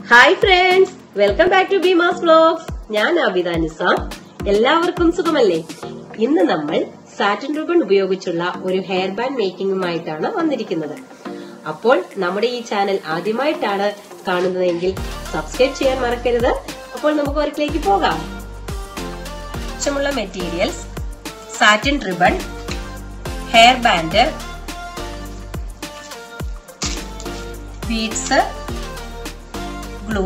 Hi friends welcome back to Beema's vlogs ഞാൻ അബിത നിസാം എല്ലാവർക്കും സുഖമല്ലേ ഇന്ന് നമ്മൾ സാറ്റിൻ റിബൺ ഉപയോഗിച്ചുള്ള ഒരു ഹെയർ ബാൻഡ് മേക്കിംഗുമായിട്ടാണ് വന്നിരിക്കുന്നത് അപ്പോൾ നമ്മുടെ ഈ ചാനൽ ആദ്യമായിട്ടാണ് കാണുന്നതെങ്കിൽ സബ്സ്ക്രൈബ് ചെയ്യാൻ മറക്കരുത് അപ്പോൾ നമുക്ക് വർക്കിലേക്ക് പോകാം ആവശ്യമുള്ള materials satin ribbon hair band beads glue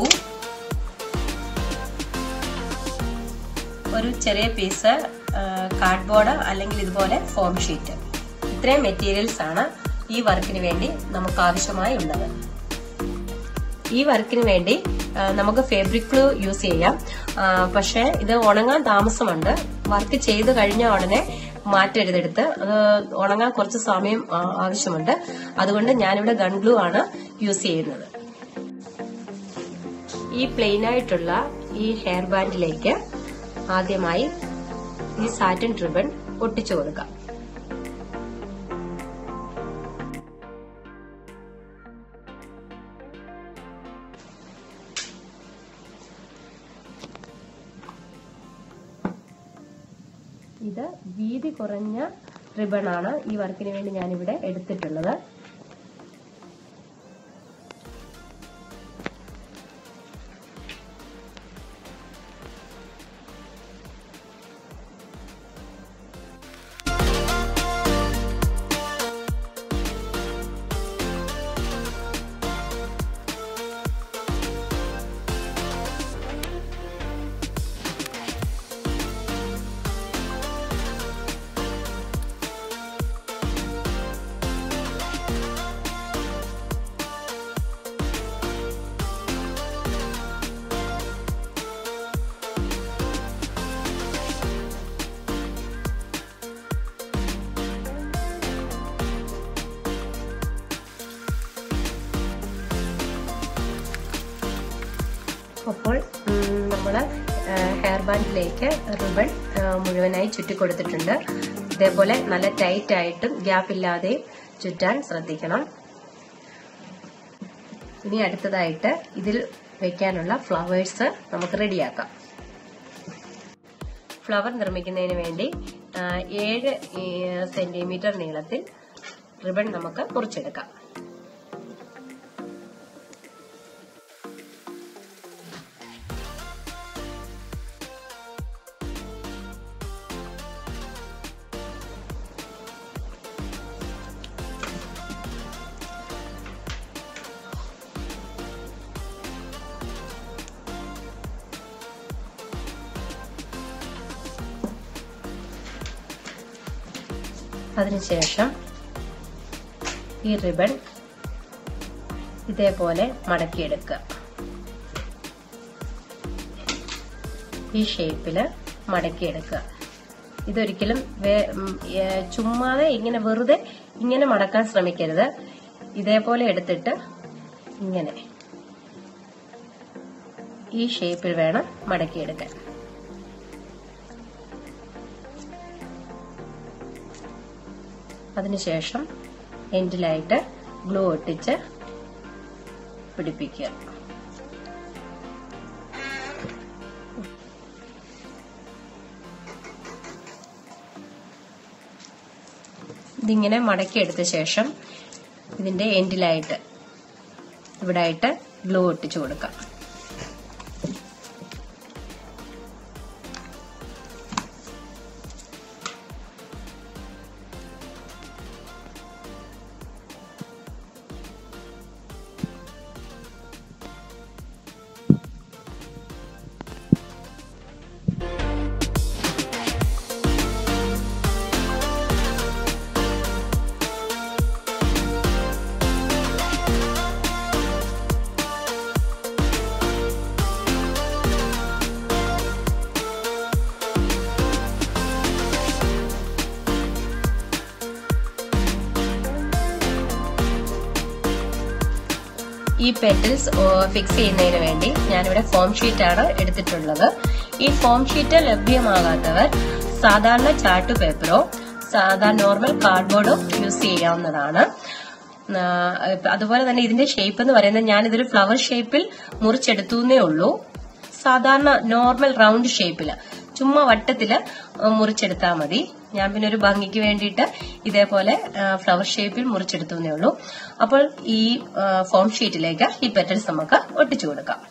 ഒരു ചെറിയ പീസ് കാർഡ്ബോർഡ് അല്ലെങ്കിൽ ഇതുപോലെ ഫോം ഷീറ്റ് ഇത്രയും മെറ്റീരിയൽസ് ആണ് ഈ വർക്കിന് വേണ്ടി നമുക്ക് ആവശ്യമായി ഉള്ളത് ഈ വർക്കിന് വേണ്ടി ആ, നമുക്ക് ഫാബ്രിക് ഗ്ലൂ യൂസ് ചെയ്യാം ആ, പക്ഷേ ഇത് ഉണങ്ങാൻ താമസമുണ്ട് വർക്ക് ചെയ്ത് കഴിഞ്ഞ ഉടനെ മാറ്റരുതെടുത്ത് അത് ഉണങ്ങാൻ കുറച്ച് സമയം ആ, ആവശ്യമുണ്ട് അതുകൊണ്ട് ഞാനിവിടെ ഗൺ ഗ്ലൂ ആണ് യൂസ് ചെയ്യുന്നത് ഈ പ്ലെയിൻ ആയിട്ടുള്ള ഈ ഹെയർ ബാൻഡിലേക്ക് ആദ്യമായി ഈ സാറ്റിൻ റിബൺ ഒട്ടിച്ചു കൊടുക്കാം ഇത് വീതി കുറഞ്ഞ റിബൺ ആണ് ഈ വർക്കിന് വേണ്ടി ഞാനിവിടെ എടുത്തിട്ടുള്ളത് അപ്പോൾ നമ്മൾ ഹെയർ ബാൻഡിലേക്ക് റിബൺ മുഴുവനായി ചുറ്റി കൊടുത്തിട്ടുണ്ട് ഇതേപോലെ നല്ല ടൈറ്റ് ആയിട്ടും ഗ്യാപ്പ് ഇല്ലാതെ ചുറ്റാൻ ശ്രദ്ധിക്കണം ഇനി അടുത്തതായിട്ട് ഇതിൽ വെക്കാനുള്ള ഫ്ലവേഴ്സ് നമുക്ക് റെഡിയാക്കാം ഫ്ലവർ നിർമ്മിക്കുന്നതിന് വേണ്ടി ആ, ഏഴ് സെന്റിമീറ്റർ നീളത്തിൽ റിബൺ നമുക്ക് മുറിച്ചെടുക്കാം അതിനുശേഷം ഈ റിബൺ ഇതേപോലെ മടക്കിയെടുക്കുക ഈ ഷേപ്പില് മടക്കിയെടുക്കുക ഇതൊരിക്കലും വേ- ഉം, ഏ, ചുമ്മാതെ ഇങ്ങനെ വെറുതെ ഇങ്ങനെ മടക്കാൻ ശ്രമിക്കരുത് ഇതേപോലെ എടുത്തിട്ട് ഇങ്ങനെ ഈ ഷേപ്പിൽ വേണം മടക്കിയെടുക്കാൻ അതിനുശേഷം എൻഡിലായിട്ട് ഗ്ലൂ ഒട്ടിച്ച് പിടിപ്പിക്കുക ഇതിങ്ങനെ മടക്കിയെടുത്ത ശേഷം ഇതിന്റെ എൻഡിലായിട്ട് ഇവിടെ ആയിട്ട് ഗ്ലൂ ഒട്ടിച്ചു കൊടുക്കാം ഈ പെറ്റൽസ് ഫിക്സ് ചെയ്യുന്നതിന് വേണ്ടി ഞാനിവിടെ ഫോം ഷീറ്റ് ആണ് എടുത്തിട്ടുള്ളത് ഈ ഫോം ഷീറ്റ് ലഭ്യമാകാത്തവർ സാധാരണ ചാർട്ട് പേപ്പറോ സാധാരണ നോർമൽ കാർഡ്ബോർഡോ യൂസ് ചെയ്യാവുന്നതാണ് ആ, അതുപോലെ തന്നെ ഇതിന്റെ ഷേപ്പ് എന്ന് പറയുന്നത് ഞാൻ ഇതൊരു ഫ്ലവർ ഷേപ്പിൽ മുറിച്ചെടുത്തു എന്നേ ഉള്ളൂ സാധാരണ നോർമൽ റൗണ്ട് ഷേപ്പില് ചുമ്മാ വട്ടത്തില് മുറിച്ചെടുത്താൽ മതി ഞാൻ പിന്നെ ഒരു ഭംഗിക്ക് വേണ്ടിയിട്ട് ഇതേപോലെ ഫ്ലവർ ഷേപ്പിൽ മുറിച്ചെടുത്തു എന്നേ ഉള്ളൂ അപ്പോൾ ഈ ഫോം ഷീറ്റിലേക്ക് ഈ പെറ്റൽസ് നമുക്ക് ഒട്ടിച്ചു കൊടുക്കാം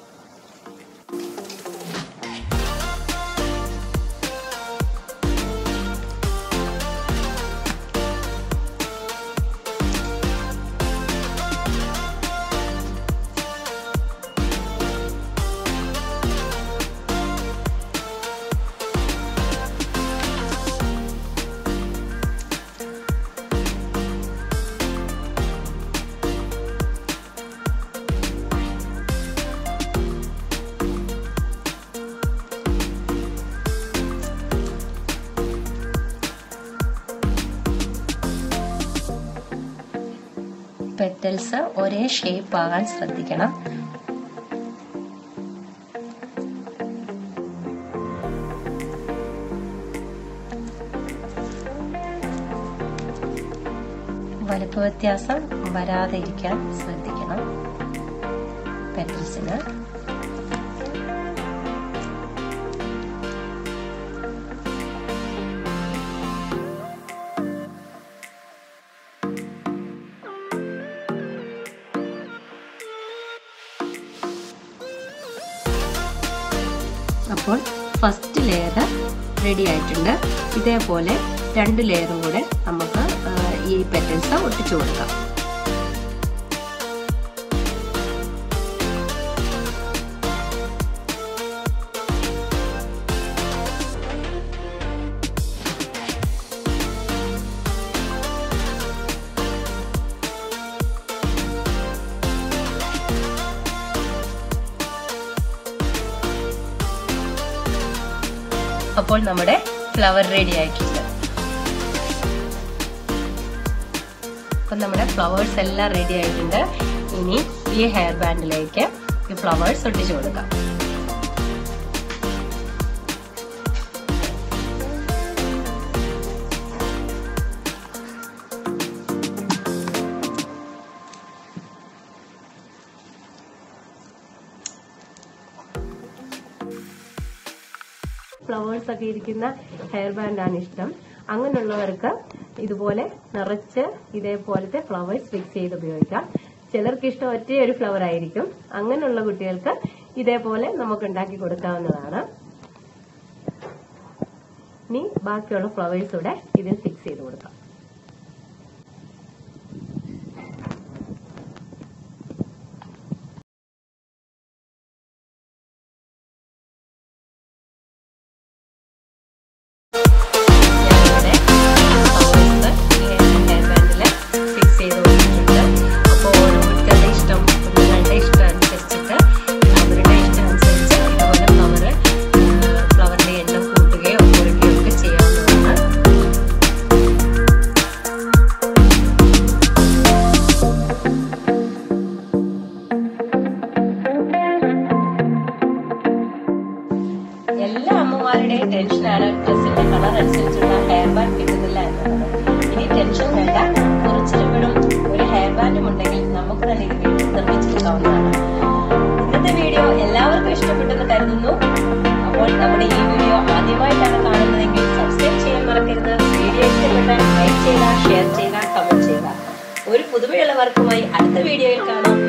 പെറ്റൽസ് ഒരേ ഷേപ്പ് ആകാൻ ശ്രദ്ധിക്കണം വലുപ്പ വ്യത്യാസം വരാതെ ഇരിക്കാൻ ശ്രദ്ധിക്കണം പെറ്റൽസിന് അപ്പോൾ ഫസ്റ്റ് ലെയർ റെഡി ആയിട്ടുണ്ട് ഇതേപോലെ രണ്ട് ലെയറും കൂടെ നമുക്ക് ആ, ഈ പെറ്റൽസ് ഒട്ടിച്ചു കൊടുക്കാം അപ്പോൾ നമ്മുടെ ഫ്ലവർ റെഡി ആയിട്ടുണ്ട് അപ്പം നമ്മുടെ ഫ്ലവേഴ്സ് എല്ലാം റെഡി ആയിട്ടുണ്ട് ഇനി ഈ ഹെയർ ബാൻഡിലേക്ക് ഈ ഫ്ലവേഴ്സ് ഒട്ടിച്ചു കൊടുക്കാം ഫ്ലവേഴ്സ് ഒക്കെ ഇരിക്കുന്ന ഹെയർ ബാൻഡ് ആണ് ഇഷ്ടം അങ്ങനെയുള്ളവർക്ക് ഇതുപോലെ നിറച്ച് ഇതേപോലത്തെ ഫ്ലവേഴ്സ് ഫിക്സ് ചെയ്ത് ഉപയോഗിക്കാം ചിലർക്ക് ഇഷ്ടം ഒറ്റ ഒരു ഫ്ലവർ ആയിരിക്കും അങ്ങനെയുള്ള കുട്ടികൾക്ക് ഇതേപോലെ നമുക്ക് ഉണ്ടാക്കി കൊടുക്കാവുന്നതാണ് ഇനി ബാക്കിയുള്ള ഫ്ലവേഴ്സ് കൂടെ ഇതിൽ ഫിക്സ് ചെയ്ത് കൊടുക്കാം ഞാനിവിടെ flowers ഈ hair band ല് fix ചെയ്ത് കൊടുത്തിട്ടുണ്ട്. അപ്പോൾ ഓരോരുത്തരുടെ ഇഷ്ടം കുഞ്ഞുങ്ങളുടെ ഇഷ്ടം അനുസരിച്ചിട്ട് അവരുടെ ഇഷ്ടം അനുസരിച്ച് ഇതുപോലെ ഫ്ലവർ ഫ്ലവറിന്റെ എണ്ണം കൂട്ടുകയോ കുറയ്ക്കുകയോ ഒക്കെ ചെയ്യാവുന്നതാണ് എല്ലാ അമ്മമാരുടെയും ടെൻഷനാണ് ഡ്രസ്സിന്റെ കളർ അനുസരിച്ചുള്ള ഹെയർ ബാൻഡ് കിട്ടുന്നില്ല എന്നുള്ളത് ഇനി ടെൻഷൻ വേണ്ട കുറച്ച് രൂപയും ഒരു ഹെയർ ബാൻഡും ഉണ്ടെങ്കിൽ നമുക്ക് തന്നെ ഇത് വീട്ടിൽ നിർമ്മിച്ചെടുക്കാവുന്നതാണ് ഇന്നത്തെ വീഡിയോ എല്ലാവർക്കും ഇഷ്ടപ്പെട്ടെന്ന് കരുതുന്നു അപ്പോൾ നമ്മുടെ ഈ വീഡിയോ ആദ്യമായിട്ടാണ് കാണുന്നതെങ്കിൽ സബ്സ്ക്രൈബ് ചെയ്യാൻ മറക്കരുത് വീഡിയോ ഇഷ്ടപ്പെട്ടാൽ ലൈക്ക് ചെയ്യുക ഷെയർ ചെയ്യുക കമന്റ് ചെയ്യുക ഒരു പുതുമയുള്ള വർക്കുമായി അടുത്ത വീഡിയോയിൽ കാണാം